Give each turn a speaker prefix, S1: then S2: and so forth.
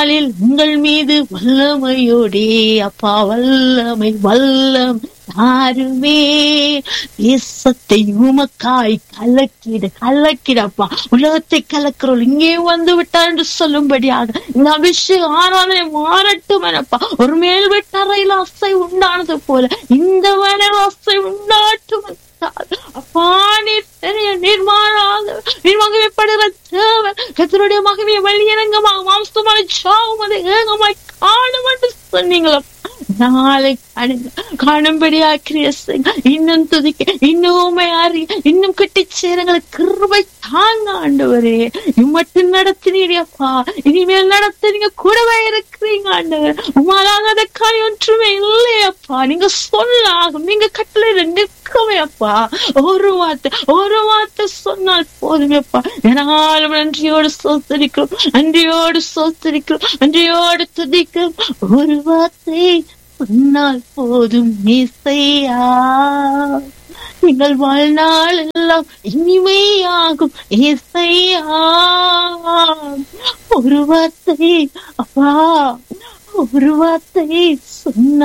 S1: நாளில் உங்கள் மீது வல்லமையோடே அப்பா வல்லமை வல்லம் யாருமே தேசத்தை உமக்காய் கலக்கிட கலக்கிடப்பா உலகத்தை கலக்கிறோம் இங்கே வந்து விட்டார் என்று சொல்லும்படியாக இந்த அபிஷேகம் ஆராதனை மாறட்டும் எனப்பா ஒரு மேல் வீட்டறையில் அசை உண்டானது போல இந்த வேளையில் அசை உண்டாட்டும் அப்பா நீர் பெரிய நிர்மாணாக நிர்வாகப்படுகிற தேவன் கத்தருடைய மகிமையை வெளியிறங்கமாக மாம்சமான சாவும் அதை ஏகமாய் காணும் என்று சொன்னீங்களா நாளை காணும்படியா கிரியஸ் இன்னும் துதிக்க இன்னும் உண்மை அறிய இன்னும் கட்டி சேரங்களுக்கு கிருபை தாங்க ஆண்டவரே மட்டும் நடத்தினீடியப்பா இனிமேல் நடத்துறீங்க கூடவே இருக்கிறீங்க ஆண்டவர் உமாலாகாத காரியம் ஒன்றுமே இல்லையப்பா நீங்க சொல்லாகும் நீங்க கட்டளை நிற்கவே அப்பா ஒரு வார்த்தை ஒரு வார்த்தை சொன்னால் போதுமேப்பா என்னாலும் நன்றியோடு சோத்தரிக்கிறோம் நன்றியோடு சோத்தரிக்கிறோம் நன்றியோடு துதிக்கிறோம் ஒரு வார்த்தை சொன்னால் போதும் இசையா நீங்கள் வாழ்நாள் எல்லாம் இனிமையாகும் இசையா ஒரு வார்த்தை அப்பா ஒரு வார்த்தை சொன்ன